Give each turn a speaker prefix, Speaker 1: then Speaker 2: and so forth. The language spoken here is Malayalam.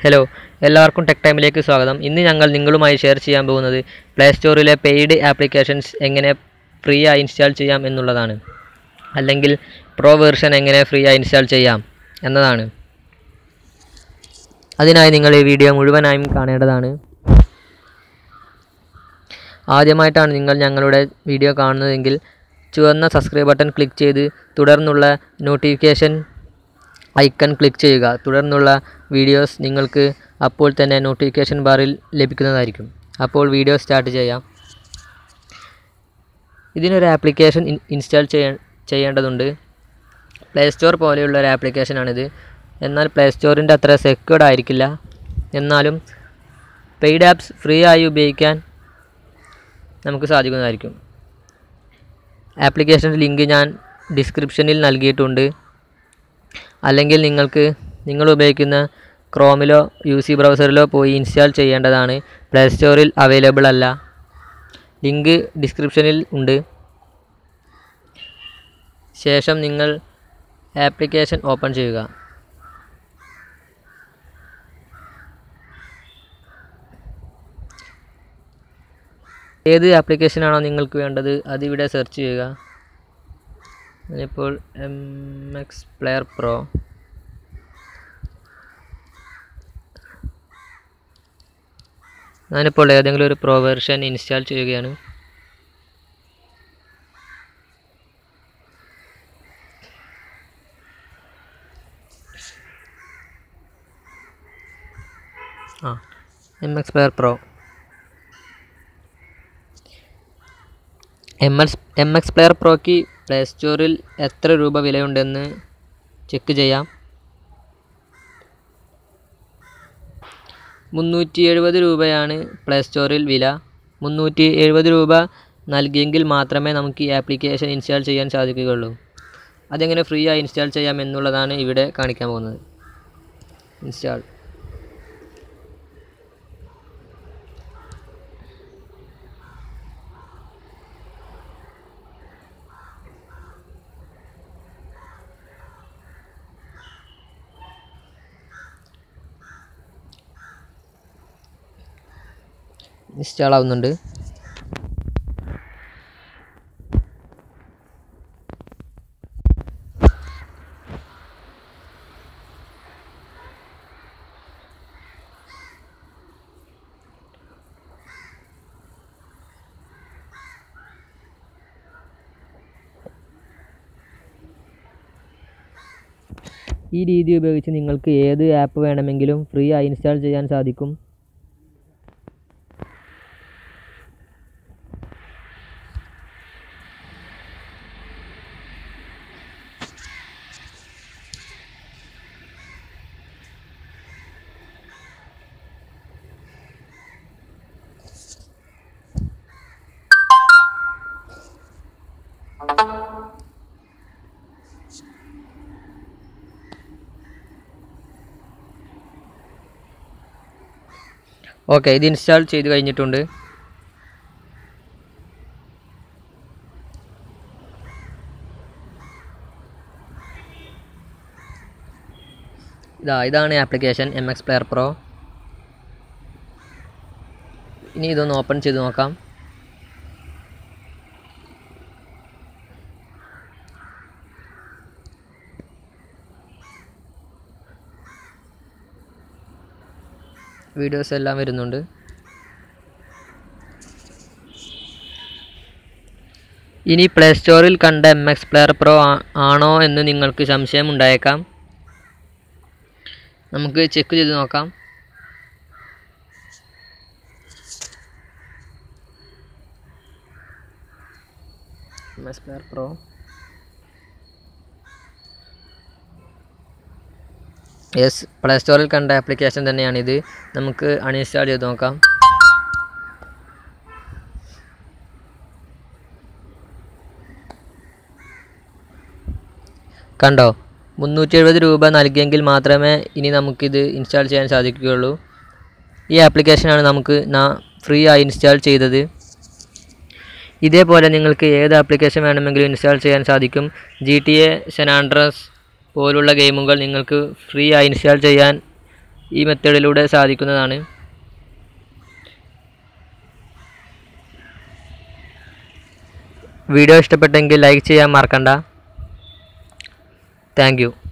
Speaker 1: ഹലോ എല്ലാവർക്കും ടെക് ടൈമിലേക്ക് സ്വാഗതം ഇന്ന് ഞങ്ങൾ നിങ്ങളുമായി ഷെയർ ചെയ്യാൻ പോകുന്നത് പ്ലേ സ്റ്റോറിലെ പെയ്ഡ് ആപ്ലിക്കേഷൻസ് എങ്ങനെ ഫ്രീ ആയി ഇൻസ്റ്റാൾ ചെയ്യാം എന്നുള്ളതാണ് അല്ലെങ്കിൽ പ്രോ വേർഷൻ എങ്ങനെ ഫ്രീ ആയി ഇൻസ്റ്റാൾ ചെയ്യാം എന്നതാണ് അതിനായി നിങ്ങൾ ഈ വീഡിയോ മുഴുവനായും കാണേണ്ടതാണ് ആദ്യമായിട്ടാണ് നിങ്ങൾ ഞങ്ങളുടെ വീഡിയോ കാണുന്നതെങ്കിൽ ചുവന്ന സബ്സ്ക്രൈബ് ബട്ടൺ ക്ലിക്ക് ചെയ്ത് തുടർന്നുള്ള നോട്ടിഫിക്കേഷൻ ഐക്കൺ ക്ലിക്ക് ചെയ്യുക തുടർന്നുള്ള വീഡിയോസ് നിങ്ങൾക്ക് അപ്പോൾ തന്നെ നോട്ടിഫിക്കേഷൻ ബാറിൽ ലഭിക്കുന്നതായിരിക്കും അപ്പോൾ വീഡിയോ സ്റ്റാർട്ട് ചെയ്യാം ഇതിനൊരു ആപ്ലിക്കേഷൻ ഇൻസ്റ്റാൾ ചെയ്യ ചെയ്യേണ്ടതുണ്ട് പ്ലേ സ്റ്റോർ പോലെയുള്ള ഒരു ആപ്ലിക്കേഷനാണിത് എന്നാൽ പ്ലേ സ്റ്റോറിൻ്റെ അത്ര സെക്യൂർഡ് ആയിരിക്കില്ല എന്നാലും പെയ്ഡ് ആപ്സ് ഫ്രീ ആയി ഉപയോഗിക്കാൻ നമുക്ക് സാധിക്കുന്നതായിരിക്കും ആപ്ലിക്കേഷൻ്റെ ലിങ്ക് ഞാൻ ഡിസ്ക്രിപ്ഷനിൽ നൽകിയിട്ടുണ്ട് അല്ലെങ്കിൽ നിങ്ങൾക്ക് നിങ്ങൾ ഉപയോഗിക്കുന്ന ക്രോമിലോ യു സി ബ്രൗസറിലോ പോയി ഇൻസ്റ്റാൾ ചെയ്യേണ്ടതാണ് പ്ലേ സ്റ്റോറിൽ അവൈലബിൾ അല്ല ലിങ്ക് ഡിസ്ക്രിപ്ഷനിൽ ഉണ്ട് ശേഷം നിങ്ങൾ ആപ്ലിക്കേഷൻ ഓപ്പൺ ചെയ്യുക ഏത് ആപ്ലിക്കേഷനാണോ നിങ്ങൾക്ക് വേണ്ടത് അതിവിടെ സെർച്ച് ചെയ്യുക ഞാനിപ്പോൾ എം എക്സ് പ്ലെയർ പ്രോ ഞാനിപ്പോൾ ഏതെങ്കിലും ഒരു പ്രോ വെർഷൻ ഇൻസ്റ്റാൾ ചെയ്യുകയാണ് ആ M X player pro M S M X player പ്രോയ്ക്ക് പ്ലേ സ്റ്റോറിൽ എത്ര രൂപ വിലയുണ്ടെന്ന് ചെക്ക് ചെയ്യാം മുന്നൂറ്റി എഴുപത് രൂപയാണ് പ്ലേ സ്റ്റോറിൽ വില മുന്നൂറ്റി എഴുപത് രൂപ നൽകിയെങ്കിൽ മാത്രമേ നമുക്ക് ഈ ആപ്ലിക്കേഷൻ ഇൻസ്റ്റാൾ ചെയ്യാൻ സാധിക്കുകയുള്ളൂ അതെങ്ങനെ ഫ്രീ ആയി ഇൻസ്റ്റാൾ ചെയ്യാം എന്നുള്ളതാണ് ഇവിടെ കാണിക്കാൻ പോകുന്നത് ഇൻസ്റ്റാൾ ഇൻസ്റ്റാൾ ആവുന്നുണ്ട് ഈ രീതി ഉപയോഗിച്ച് നിങ്ങൾക്ക് ഏത് ആപ്പ് വേണമെങ്കിലും ഫ്രീ ആയി ഇൻസ്റ്റാൾ ചെയ്യാൻ സാധിക്കും ഓക്കെ ഇത് ഇൻസ്റ്റാൾ ചെയ്ത് കഴിഞ്ഞിട്ടുണ്ട് ഇതാ ഇതാണ് application M X player pro ഇനി ഇതൊന്ന് ഓപ്പൺ ചെയ്ത് നോക്കാം വീഡിയോസ് എല്ലാം വരുന്നുണ്ട് ഇനി പ്ലേ സ്റ്റോറിൽ കണ്ട എം എക്സ് പ്ലെയർ പ്രോ ആണോ എന്ന് നിങ്ങൾക്ക് സംശയം ഉണ്ടായേക്കാം നമുക്ക് ചെക്ക് ചെയ്ത് നോക്കാം M X player pro yes play സ്റ്റോറിൽ കണ്ട ആപ്ലിക്കേഷൻ തന്നെയാണിത് നമുക്ക് അൺഇൻസ്റ്റാൾ ചെയ്ത് നോക്കാം കണ്ടോ മുന്നൂറ്റി എഴുപത് രൂപ നൽകിയെങ്കിൽ മാത്രമേ ഇനി നമുക്കിത് ഇൻസ്റ്റാൾ ചെയ്യാൻ സാധിക്കുകയുള്ളൂ ഈ ആപ്ലിക്കേഷനാണ് നമുക്ക് നാ ഫ്രീ ആയി ഇൻസ്റ്റാൾ ചെയ്തത് ഇതേപോലെ നിങ്ങൾക്ക് ഏത് ആപ്ലിക്കേഷൻ വേണമെങ്കിലും ഇൻസ്റ്റാൾ ചെയ്യാൻ സാധിക്കും ജി ടി എ സെനാൻഡ്രസ് പോലുള്ള ഗെയിമുകൾ നിങ്ങൾക്ക് ഫ്രീ ആയി ഇൻസ്റ്റാൾ ചെയ്യാൻ ഈ മെത്തേഡിലൂടെ സാധിക്കുന്നതാണ് വീഡിയോ ഇഷ്ടപ്പെട്ടെങ്കിൽ ലൈക്ക് ചെയ്യാൻ മറക്കണ്ട താങ്ക് യു